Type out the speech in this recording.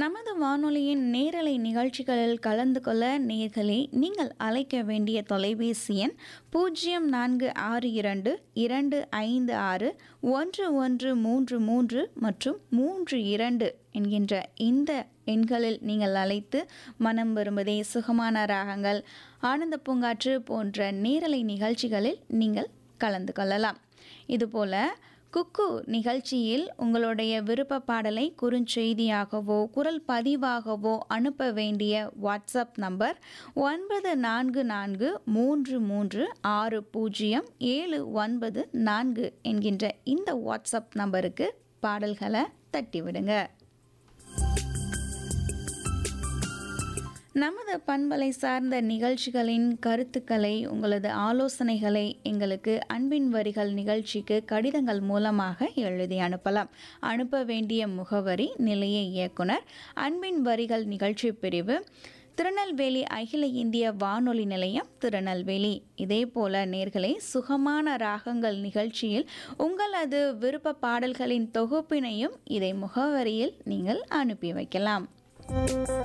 நமது வானொலியின் நேரலை நிகழ்ச்சிகளில் கலந்து கொள்ள நேர்களே நீங்கள் அழைக்க வேண்டிய தொலைபேசி எண் பூஜ்ஜியம் நான்கு ஆறு இரண்டு இரண்டு ஐந்து ஆறு ஒன்று ஒன்று மூன்று மூன்று மற்றும் மூன்று இரண்டு என்கின்ற இந்த எண்களில் நீங்கள் அழைத்து மனம் விரும்புதே சுகமான ராகங்கள் ஆனந்த பூங்காற்று போன்ற நேரலை நிகழ்ச்சிகளில் நீங்கள் கலந்து கொள்ளலாம் இதுபோல குக்கு நிகழ்ச்சியில் உங்களுடைய விருப்ப பாடலை குறுஞ்செய்தியாகவோ குரல் பதிவாகவோ அனுப்ப வேண்டிய வாட்ஸ்அப் நம்பர் ஒன்பது நான்கு நான்கு மூன்று மூன்று ஆறு பூஜ்ஜியம் ஏழு ஒன்பது நான்கு என்கின்ற இந்த வாட்ஸ்அப் நம்பருக்கு பாடல்களை தட்டிவிடுங்க நமது பண்பலை சார்ந்த நிகழ்ச்சிகளின் கருத்துக்களை உங்களது ஆலோசனைகளை எங்களுக்கு அன்பின் வரிகள் நிகழ்ச்சிக்கு கடிதங்கள் மூலமாக எழுதி அனுப்பலாம் அனுப்ப வேண்டிய முகவரி நிலைய இயக்குனர் அன்பின் வரிகள் நிகழ்ச்சி பிரிவு திருநெல்வேலி அகில இந்திய வானொலி நிலையம் திருநெல்வேலி இதே போல நேர்களே சுகமான ராகங்கள் நிகழ்ச்சியில் உங்களது விருப்ப பாடல்களின் தொகுப்பினையும் இதை முகவரியில் நீங்கள் அனுப்பி வைக்கலாம்